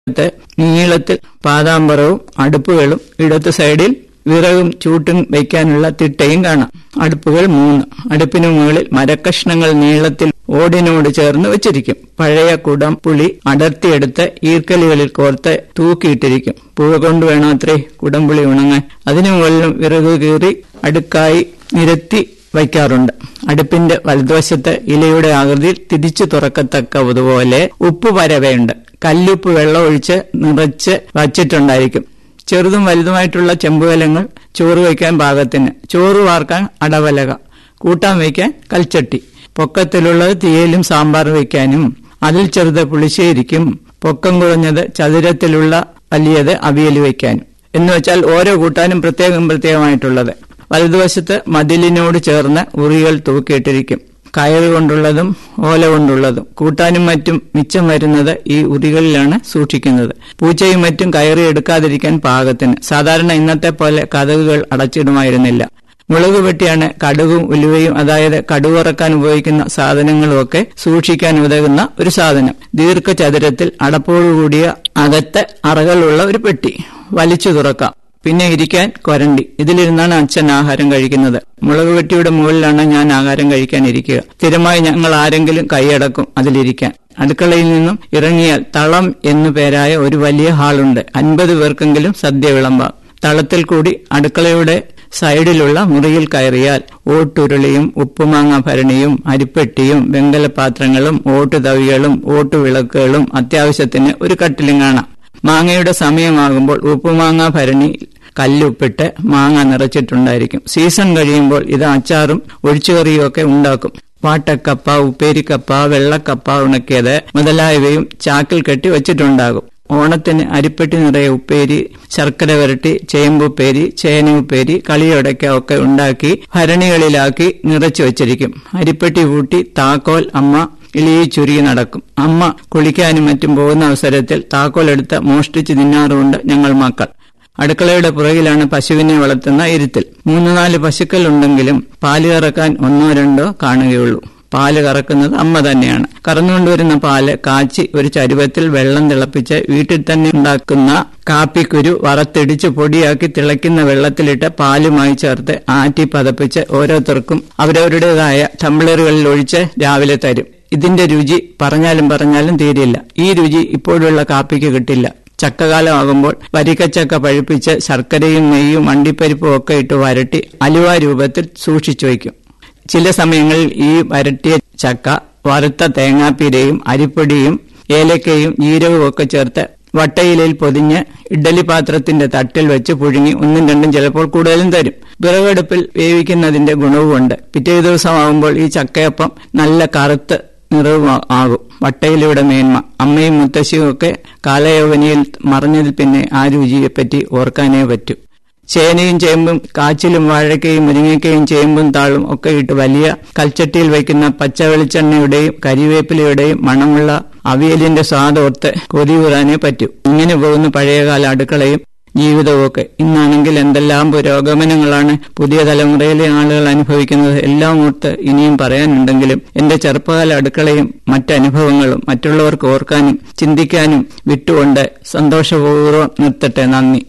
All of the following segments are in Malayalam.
ത്ത് നീളത്തിൽ പാതാമ്പറവും അടുപ്പുകളും ഇടത്ത് സൈഡിൽ വിറകും ചൂട്ടും വയ്ക്കാനുള്ള തിട്ടയും കാണാം അടുപ്പുകൾ മൂന്ന് അടുപ്പിനു മുകളിൽ മരക്കഷ്ണങ്ങൾ നീളത്തിൽ ഓടിനോട് ചേർന്ന് വെച്ചിരിക്കും പഴയ കുടം പുളി അടർത്തിയെടുത്ത് ഈർക്കലികളിൽ കോർത്ത് തൂക്കിയിട്ടിരിക്കും പുഴ കൊണ്ട് വേണമത്രേ കുടംപുളി ഉണങ്ങാൻ അതിനു മുകളിലും വിറക് കീറി അടുക്കായി നിരത്തി വയ്ക്കാറുണ്ട് അടുപ്പിന്റെ വലതുവശത്ത് ഇലയുടെ ആകൃതിയിൽ തിരിച്ചു തുറക്കത്തക്കതുപോലെ ഉപ്പ് പരവയുണ്ട് കല്ലുപ്പ് വെള്ളം ഒഴിച്ച് നിറച്ച് വച്ചിട്ടുണ്ടായിരിക്കും ചെറുതും വലുതുമായിട്ടുള്ള ചെമ്പുകലങ്ങൾ ചോറ് വയ്ക്കാൻ പാകത്തിന് ചോറ് വാർക്കാൻ അടവലക കൂട്ടാൻ വയ്ക്കാൻ കൽച്ചട്ടി പൊക്കത്തിലുള്ളത് തീയലും സാമ്പാർ വയ്ക്കാനും അതിൽ ചെറുത് പുളിശ്ശേരിക്കും പൊക്കം കുറഞ്ഞത് ചതുരത്തിലുള്ള വലിയത് അവിയൽ വയ്ക്കാനും എന്ന് വെച്ചാൽ ഓരോ കൂട്ടാനും പ്രത്യേകം പ്രത്യേകമായിട്ടുള്ളത് വലതുവശത്ത് മതിലിനോട് ചേർന്ന് ഉറികൾ തൂക്കിയിട്ടിരിക്കും കയറ് കൊണ്ടുള്ളതും ഓല കൊണ്ടുള്ളതും കൂട്ടാനും മറ്റും മിച്ചം വരുന്നത് ഈ ഉറികളിലാണ് സൂക്ഷിക്കുന്നത് പൂച്ചയും മറ്റും കയറി എടുക്കാതിരിക്കാൻ പാകത്തിന് സാധാരണ ഇന്നത്തെ പോലെ കഥകുകൾ അടച്ചിടുമായിരുന്നില്ല മുളക് വെട്ടിയാണ് കടുകും ഉലുവയും അതായത് കടുവറക്കാൻ ഉപയോഗിക്കുന്ന സാധനങ്ങളുമൊക്കെ സൂക്ഷിക്കാൻ ഉതകുന്ന ഒരു സാധനം ദീർഘചതുരത്തിൽ അടപ്പോടുകൂടിയ അകത്ത് അറകളുള്ള ഒരു പെട്ടി വലിച്ചു തുറക്കാം പിന്നെ ഇരിക്കാൻ കൊരണ്ടി ഇതിലിരുന്നാണ് അച്ഛൻ ആഹാരം കഴിക്കുന്നത് മുളക് വെട്ടിയുടെ മുകളിലാണ് ഞാൻ ആഹാരം കഴിക്കാൻ ഇരിക്കുക സ്ഥിരമായി ഞങ്ങൾ ആരെങ്കിലും കൈയടക്കും അതിലിരിക്കാൻ അടുക്കളയിൽ നിന്നും ഇറങ്ങിയാൽ തളം എന്നു പേരായ ഒരു വലിയ ഹാളുണ്ട് അൻപത് പേർക്കെങ്കിലും സദ്യ വിളമ്പാം തളത്തിൽ കൂടി അടുക്കളയുടെ സൈഡിലുള്ള മുറിയിൽ കയറിയാൽ ഓട്ടുരുളിയും ഉപ്പുമാങ്ങ ഭരണിയും അരിപ്പെട്ടിയും വെങ്കലപാത്രങ്ങളും ഓട്ടുതവികളും ഓട്ടുവിളക്കുകളും അത്യാവശ്യത്തിന് ഒരു കട്ടിലും കാണാം മാങ്ങയുടെ സമയമാകുമ്പോൾ ഉപ്പുമാങ്ങ ഭരണി കല്ലുപ്പിട്ട് മാങ്ങ നിറച്ചിട്ടുണ്ടായിരിക്കും സീസൺ കഴിയുമ്പോൾ ഇത് അച്ചാറും ഒഴിച്ചുകറിയും ഒക്കെ ഉണ്ടാക്കും വാട്ടക്കപ്പ ഉപ്പേരിക്കപ്പ വെള്ളക്കപ്പ ഉണക്കിയത് മുതലായവയും ചാക്കിൽ കെട്ടി വച്ചിട്ടുണ്ടാകും ഓണത്തിന് അരിപ്പെട്ടി നിറയെ ഉപ്പേരി ശർക്കര വരട്ടി ചേമ്പുപ്പേരി ചേന ഉപ്പേരി കളിയൊടക്ക ഒക്കെ ഉണ്ടാക്കി ഭരണികളിലാക്കി നിറച്ചു വച്ചിരിക്കും അരിപ്പെട്ടി കൂട്ടി താക്കോൽ അമ്മ ഇളിയെ ചുരുങ്ങി നടക്കും അമ്മ കുളിക്കാനും മറ്റും പോകുന്ന അവസരത്തിൽ താക്കോൽ എടുത്ത് മോഷ്ടിച്ച് തിന്നാറുണ്ട് ഞങ്ങൾ മക്കൾ അടുക്കളയുടെ പുറകിലാണ് പശുവിനെ വളർത്തുന്ന ഇരുത്തിൽ മൂന്ന് നാല് പശുക്കൾ ഉണ്ടെങ്കിലും പാല് കറക്കാൻ ഒന്നോ രണ്ടോ കാണുകയുള്ളൂ പാല് കറക്കുന്നത് അമ്മ തന്നെയാണ് കറന്നുകൊണ്ടുവരുന്ന പാല് കാച്ചി ഒരു ചരുവത്തിൽ വെള്ളം തിളപ്പിച്ച് വീട്ടിൽ തന്നെ ഉണ്ടാക്കുന്ന കാപ്പിക്കുരു വറുത്തിടിച്ച് പൊടിയാക്കി തിളയ്ക്കുന്ന വെള്ളത്തിലിട്ട് പാലുമായി ചേർത്ത് ആറ്റി പതപ്പിച്ച് ഓരോരുത്തർക്കും അവരവരുടേതായ ടംബ്ലറുകളിൽ ഒഴിച്ച് രാവിലെ തരും ഇതിന്റെ രുചി പറഞ്ഞാലും പറഞ്ഞാലും തീരില്ല ഈ രുചി ഇപ്പോഴുള്ള കാപ്പിക്ക് കിട്ടില്ല ചക്കകാലമാകുമ്പോൾ വരിക്കച്ചക്ക പഴുപ്പിച്ച് ശർക്കരയും നെയ്യും അണ്ടിപ്പരിപ്പും ഒക്കെ ഇട്ട് വരട്ടി അലുവ രൂപത്തിൽ സൂക്ഷിച്ചു വയ്ക്കും ചില സമയങ്ങളിൽ ഈ വരട്ടിയ ചക്ക വറുത്ത തേങ്ങാപ്പീരയും അരിപ്പൊടിയും ഏലക്കയും ജീരകവും ഒക്കെ ചേർത്ത് വട്ടയിലയിൽ പൊതിഞ്ഞ് ഇഡ്ഡലി പാത്രത്തിന്റെ തട്ടിൽ വെച്ച് പുഴുങ്ങി ഒന്നും രണ്ടും ചിലപ്പോൾ കൂടുതലും തരും വിറകടുപ്പിൽ വേവിക്കുന്നതിന്റെ ഗുണവുമുണ്ട് പിറ്റേ ദിവസമാകുമ്പോൾ ഈ ചക്കയപ്പം നല്ല കറുത്ത് നിറവും ആകും വട്ടയിലയുടെ മേന്മ അമ്മയും മുത്തശ്ശിയും ഒക്കെ കാലയൗവനിയിൽ മറഞ്ഞതിൽ പിന്നെ ആ രുചിയെപ്പറ്റി ഓർക്കാനേ പറ്റൂ ചേനയും ചേമ്പും കാച്ചിലും വാഴക്കയും മുരിങ്ങയ്ക്കയും ചേമ്പും താളും ഒക്കെ ഇട്ട് വലിയ കൽച്ചട്ടിയിൽ വയ്ക്കുന്ന പച്ച വെളിച്ചെണ്ണയുടെയും കരിവേപ്പിലയുടെയും മണമുള്ള അവിയലിന്റെ സ്വാദോർത്ത് കൊതിയൂറാനേ പറ്റൂ ഇങ്ങനെ പോകുന്ന പഴയകാല അടുക്കളയും ജീവിതവും ഒക്കെ ഇന്നാണെങ്കിൽ എന്തെല്ലാം പുരോഗമനങ്ങളാണ് പുതിയ തലമുറയിലെ ആളുകൾ അനുഭവിക്കുന്നത് എല്ലാം ഓർത്ത് ഇനിയും പറയാനുണ്ടെങ്കിലും എന്റെ ചെറുപ്പകാല അടുക്കളയും മറ്റനുഭവങ്ങളും മറ്റുള്ളവർക്ക് ഓർക്കാനും ചിന്തിക്കാനും വിട്ടുകൊണ്ട് സന്തോഷപൂർവ്വം നിർത്തട്ടെ നന്ദി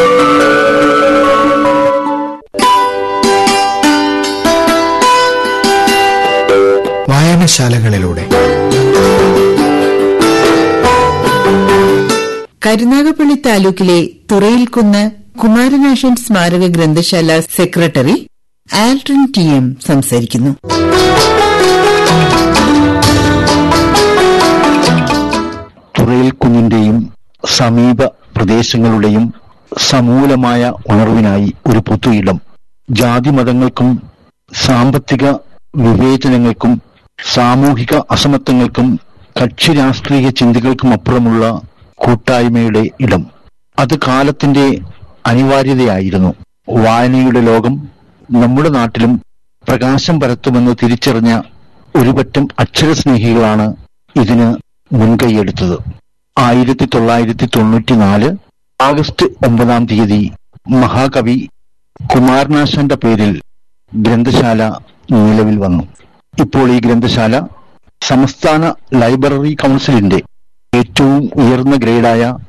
വായനശാലകളിലൂടെ കരുനാഗപ്പള്ളി താലൂക്കിലെ തുറയിൽക്കുന്ന് കുമാരനാശൻ സ്മാരക ഗ്രന്ഥശാല സെക്രട്ടറി ആൽട്രിൻ ടി എം സംസാരിക്കുന്നു തുറയിൽ കുന്നിന്റെയും സമീപ പ്രദേശങ്ങളുടെയും സമൂലമായ ഉണർവിനായി ഒരു പൊതുയിടം ജാതിമതങ്ങൾക്കും സാമ്പത്തിക വിവേചനങ്ങൾക്കും സാമൂഹിക അസമത്വങ്ങൾക്കും കക്ഷി രാഷ്ട്രീയ ചിന്തകൾക്കും അപ്പുറമുള്ള കൂട്ടായ്മയുടെ ഇടം അത് കാലത്തിന്റെ അനിവാര്യതയായിരുന്നു വായനയുടെ ലോകം നമ്മുടെ നാട്ടിലും പ്രകാശം പരത്തുമെന്ന് തിരിച്ചറിഞ്ഞ ഒരുപറ്റം അക്ഷരസ്നേഹികളാണ് ഇതിന് മുൻകൈയെടുത്തത് ആയിരത്തി തൊള്ളായിരത്തി തൊണ്ണൂറ്റിനാല് ആഗസ്റ്റ് ഒമ്പതാം തീയതി മഹാകവി കുമാരനാശാന്റെ പേരിൽ ഗ്രന്ഥശാല നിലവിൽ വന്നു ഇപ്പോൾ ഈ ഗ്രന്ഥശാല സംസ്ഥാന ലൈബ്രറി കൗൺസിലിന്റെ ഏറ്റവും ഉയർന്ന ഗ്രേഡായ